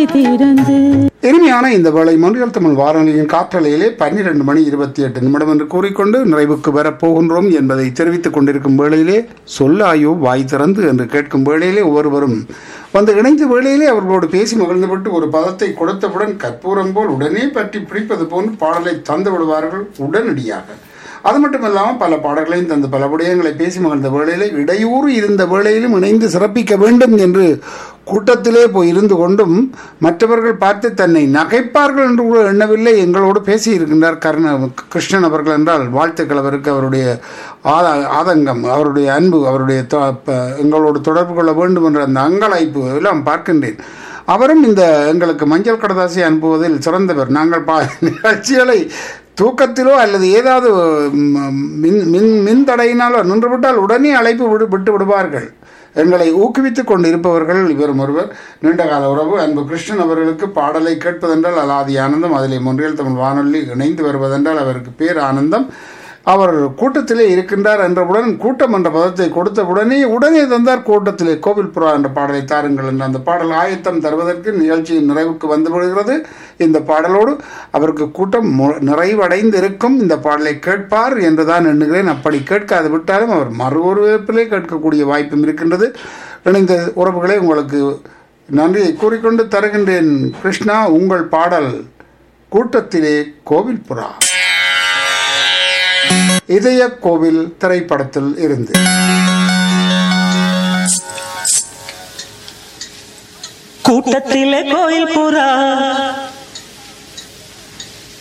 வாய் திறந்து இனிமையான இந்த வேளை மொழிகள் தமிழ் வானொலியின் காற்றலையிலே பன்னிரண்டு மணி இருபத்தி எட்டு நிமிடம் என்று கூறிக்கொண்டு நிறைவுக்கு வரப்போகின்றோம் என்பதை தெரிவித்துக் கொண்டிருக்கும் வேளையிலே சொல்லாயோ வாய் திறந்து என்று கேட்கும் வேளையிலே ஒவ்வொருவரும் வந்து இணைந்த வேளையிலே அவர்களோடு பேசி மகிழ்ந்துவிட்டு ஒரு பதத்தை கொடுத்தவுடன் கற்பூரம் போல் உடனே பற்றி பிடிப்பது போன்று பாடலை தந்து விடுவார்கள் உடனடியாக அது மட்டும் இல்லாமல் பல பாடல்களையும் தந்து பல விடயங்களை பேசி மகிழ்ந்த வேளையிலே இடையூறு இருந்த வேளையிலும் இணைந்து சிறப்பிக்க வேண்டும் என்று கூட்டத்திலே போய் இருந்து கொண்டும் மற்றவர்கள் பார்த்து தன்னை நகைப்பார்கள் என்று கூட எண்ணவில்லை எங்களோடு பேசி இருக்கின்றார் கர்ண கிருஷ்ணன் அவர்கள் என்றால் வாழ்த்துக்கள் அவருக்கு அவருடைய ஆத ஆதங்கம் அவருடைய அன்பு அவருடைய தொ- ப- எங்களோடு தொடர்பு கொள்ள வேண்டும் என்ற அந்த அங்கலாய்ப்பு எல்லாம் பார்க்கின்றேன் அவரும் இந்த எங்களுக்கு மஞ்சள் கடதாசி அனுப்புவதில் சிறந்தவர் நாங்கள் பா நிகழ்ச்சிகளை தூக்கத்திலோ அல்லது ஏதாவது ம், மின் மின் மின் தடையினாலோ நின்றுவிட்டால் உடனே அழைப்பு விடு விட்டு விடுவார்கள் எங்களை ஊக்குவித்துக் கொண்டு இருப்பவர்கள் இவரும் ஒருவர் நீண்டகால உறவு அன்பு கிருஷ்ணன் அவர்களுக்கு பாடலை கேட்பதென்றால் அலாதி ஆனந்தம் அதிலே மொன்றியல் தமிழ் வானொலி இணைந்து வருவதென்றால் அவருக்கு பேர் ஆனந்தம் அவர் கூட்டத்திலே இருக்கின்றார் என்றவுடன் கூட்டம் என்ற பதத்தை கொடுத்தவுடனே உடனே தந்தார் கூட்டத்திலே கோவில் புறா என்ற பாடலை தாருங்கள் என்ற அந்த பாடல் ஆயத்தம் தருவதற்கு நிகழ்ச்சியின் நிறைவுக்கு வந்து விடுகிறது இந்த பாடலோடு அவருக்கு கூட்டம் மு- நிறைவடைந்து இருக்கும் இந்த பாடலை கேட்பார் என்றுதான் எண்ணுகிறேன் அப்படி கேட்காது விட்டாலும் அவர் மறு ஒரு விதத்திலே கேட்கக்கூடிய வாய்ப்பும் இருக்கின்றது இணைந்த உறவுகளை உங்களுக்கு நன்றியை கூறிக்கொண்டு தருகின்றேன் கிருஷ்ணா உங்கள் பாடல் கூட்டத்திலே கோவில் புறா இதய கோவில் திரைப்படத்தில் இருந்து கூட்டத்திலே கோயில் புறா